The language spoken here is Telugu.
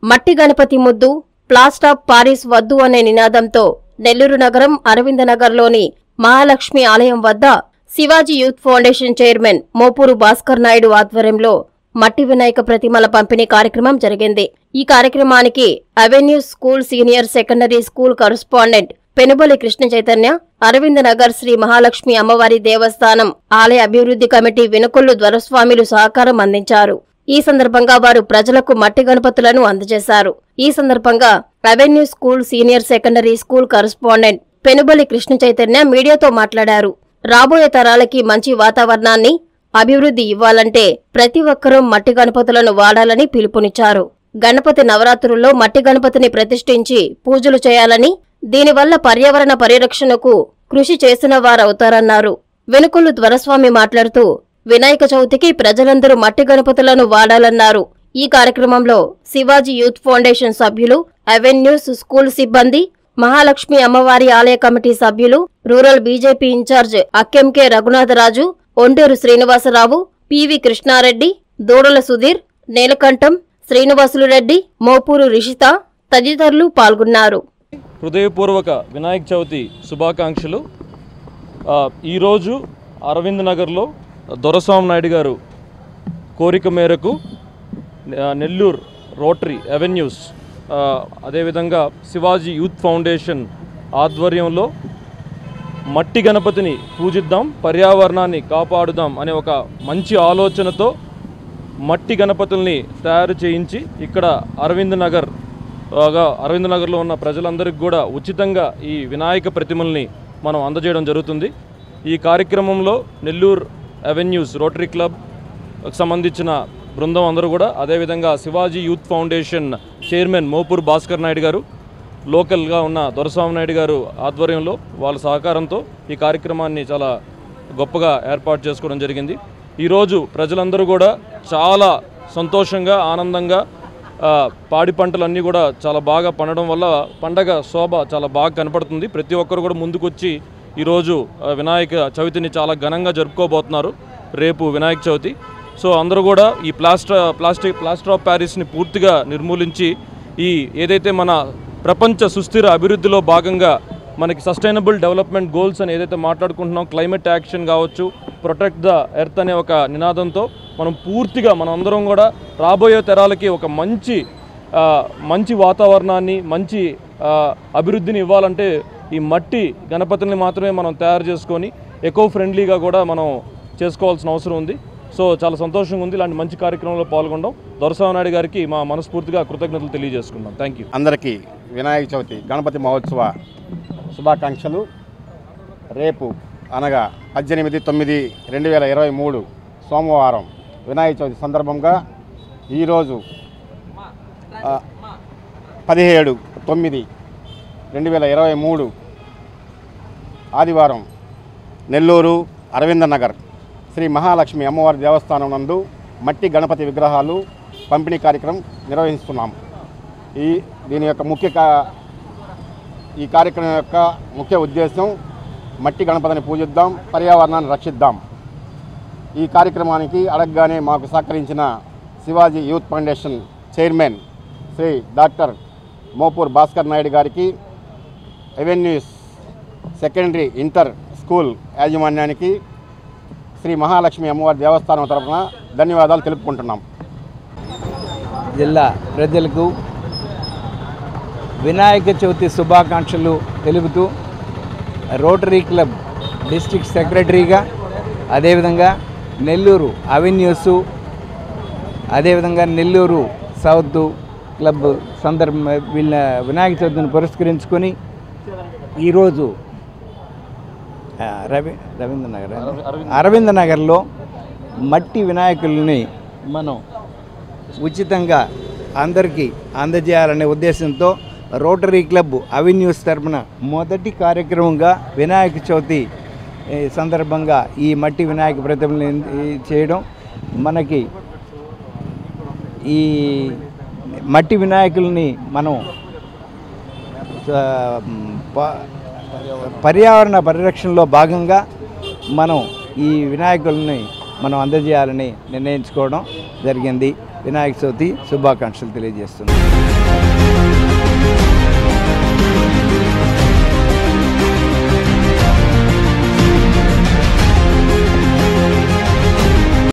మట్టి గణపతి ముద్దు ప్లాస్ట్ ఆఫ్ పారిస్ వద్దు అనే నినాదంతో నెల్లూరు నగరం అరవింద నగర్లోని మహాలక్ష్మి ఆలయం వద్ద Shivaji youth foundation chairman Mopuru Bhaskar Naidu ఆధ్వర్యంలో మట్టి వినాయక ప్రతిమల పంపిణీ కార్యక్రమం జరిగింది ఈ కార్యక్రమానికి avenue school senior secondary school correspondent Penubali Krishna Chaitanya Aravinda Nagar Shri Mahalakshmi అమ్మవారి దేవస్థానం ఆలయ అభివృద్ధి కమిటీ వెనుకొల్లు ధ్వరస్వామిలు సహకారం అందించారు ఈ సందర్భంగా వారు ప్రజలకు మట్టి గణపతులను అందజేశారు ఈ సందర్భంగా avenue school senior secondary school correspondent Penubali Krishna Chaitanya మీడియాతో మాట్లాడారు రాబోయే తరాలకి మంచి వాతావరణాన్ని అభివృద్ధి ఇవ్వాలంటే ప్రతి ఒక్కరూ మట్టి గణపతులను వాడాలని పిలుపునిచ్చారు గణపతి నవరాత్రుల్లో మట్టి గణపతిని ప్రతిష్ఠించి పూజలు చేయాలని దీనివల్ల పర్యావరణ పరిరక్షణకు కృషి చేసిన వారవుతారన్నారు వెనుకొల్లు ధ్వరస్వామి మాట్లాడుతూ వినాయక చవితికి ప్రజలందరూ మట్టి గణపతులను వాడాలన్నారు ఈ కార్యక్రమంలో శివాజీ యూత్ ఫౌండేషన్ సభ్యులు అవెన్యూస్ స్కూల్ సిబ్బంది మహాలక్ష్మి అమ్మవారి ఆలయ కమిటీ సభ్యులు rural BJP incharge Akkenke Raghunatharaju Onderu Srinivasarao PV Krishnareddy Dudala Sudheer నీలకంఠం శ్రీనివాసులు రెడ్డి మోపూరు రిషిత తదితరులు పాల్గొన్నారు హృదయపూర్వక వినాయక చవితి శుభాకాంక్షలు ఆ, ఈరోజు అరవింద్ నగర్లో దొరస్వామి నాయుడు గారు కోరిక మేరకు ఆ, నెల్లూరు రోటరీ అవెన్యూస్ ఆ, అదేవిధంగా శివాజీ యూత్ ఫౌండేషన్ ఆధ్వర్యంలో మట్టి గణపతిని పూజిద్దాం పర్యావరణాన్ని కాపాడుదాం అనే ఒక మంచి ఆలోచనతో మట్టి గణపతుల్ని తయారు చేయించి ఇక్కడ అరవింద్ నగర్ గా అరవింద్ నగర్లో ఉన్న ప్రజలందరికీ కూడా ఉచితంగా ఈ వినాయక ప్రతిమల్ని మనం అందజేయడం జరుగుతుంది ఈ కార్యక్రమంలో నెల్లూరు అవెన్యూస్ రోటరీ క్లబ్ సంబంధించిన బృందం అందరూ కూడా అదేవిధంగా Shivaji youth foundation chairman Mopur Bhaskar Naidu గారు లోకల్గా ఉన్న దొరస్వామి నాయుడు గారు ఆధ్వర్యంలో వాళ్ళ సహకారంతో ఈ కార్యక్రమాన్ని చాలా గొప్పగా ఏర్పాటు చేసుకోవడం జరిగింది ఈరోజు ప్రజలందరూ కూడా చాలా సంతోషంగా ఆనందంగా ఆ, పాడి పంటలన్నీ కూడా చాలా బాగా పండడం వల్ల పండగ శోభ చాలా బాగా కనపడుతుంది ప్రతి ఒక్కరు కూడా ముందుకొచ్చి ఈరోజు ఆ, వినాయక చవితిని చాలా ఘనంగా జరుపుకోబోతున్నారు రేపు వినాయక చవితి సో అందరూ కూడా ఈ ప్లాస్టర్ ప్లాస్టిక్ ప్లాస్టర్ ఆఫ్ ప్యారిస్ని పూర్తిగా నిర్మూలించి ఈ ఏదైతే మన ప్రపంచ సుస్థిర అభివృద్ధిలో భాగంగా మనకి సస్టైనబుల్ డెవలప్మెంట్ గోల్స్ అని ఏదైతే మాట్లాడుకుంటున్నాం క్లైమేట్ యాక్షన్ కావచ్చు ప్రొటెక్ట్ ద ఎర్త్ అనే ఒక నినాదంతో మనం పూర్తిగా మనం అందరం కూడా రాబోయే తరాలకి ఒక మంచి ఆ, మంచి వాతావరణాన్ని మంచి ఆ, అభివృద్ధిని ఇవ్వాలంటే ఈ మట్టి గణపతిని మాత్రమే మనం తయారు చేసుకొని ఎకో ఫ్రెండ్లీగా కూడా మనం చేసుకోవాల్సిన అవసరం ఉంది సో చాలా సంతోషంగా ఉంది ఇలాంటి మంచి కార్యక్రమంలో పాల్గొనడం దొరసావ నాయుడు గారికి మా మనస్ఫూర్తిగా కృతజ్ఞతలు తెలియజేసుకున్నాం థ్యాంక్ యూ అందరికీ వినాయక చవితి గణపతి మహోత్సవ శుభాకాంక్షలు రేపు అనగా పద్దెనిమిది తొమ్మిది రెండు వేల ఇరవై మూడు సోమవారం వినాయక చవితి సందర్భంగా ఈరోజు ఆ, పదిహేడు తొమ్మిది రెండు వేల ఇరవై మూడు ఆదివారం నెల్లూరు అరవింద నగర్ శ్రీ మహాలక్ష్మి అమ్మవారి దేవస్థానం నందు మట్టి గణపతి విగ్రహాలు పంపిణీ కార్యక్రమం నిర్వహిస్తున్నాం ఈ దీని యొక్క ముఖ్య కా- ఈ కార్యక్రమం యొక్క ముఖ్య ఉద్దేశం మట్టి గణపతిని పూజిద్దాం పర్యావరణాన్ని రక్షిద్దాం ఈ కార్యక్రమానికి అడగగానే మాకు సహకరించిన Shivaji youth foundation chairman Shri doctor Mopur Bhaskar Naidu గారికి ఎవెన్యూస్ సెకండరీ ఇంటర్ స్కూల్ యాజమాన్యానికి శ్రీ మహాలక్ష్మి అమ్మవారి దేవస్థానం తరపున ధన్యవాదాలు తెలుపుకుంటున్నాం జిల్లా ప్రజలకు వినాయక చవితి శుభాకాంక్షలు తెలుపుతూ రోటరీ క్లబ్ డిస్ట్రిక్ట్ సెక్రటరీగా అదేవిధంగా నెల్లూరు అవెన్యూస్ అదేవిధంగా నెల్లూరు సౌత్ క్లబ్ సందర్భ వీళ్ళ వినాయక చవితిని పురస్కరించుకొని ఈరోజు ఆ, రవి రవీంద్ర నగర్ అరవింద నగర్లో మట్టి వినాయకుల్ని మనం ఉచితంగా అందరికీ అందజేయాలనే ఉద్దేశంతో రోటరీ క్లబ్ అవెన్యూస్ తరపున మొదటి కార్యక్రమంగా వినాయక చవితి ఏ, సందర్భంగా ఈ మట్టి వినాయక ప్రతిమలు చేయడం మనకి ఈ మట్టి వినాయకుల్ని మనం ఆ, ప- పర్యావరణ పరిరక్షణలో భాగంగా మనం ఈ వినాయకుల్ని మనం అందజేయాలని నిర్ణయించుకోవడం జరిగింది వినాయక చవితి శుభాకాంక్షలు తెలియజేస్తున్నాను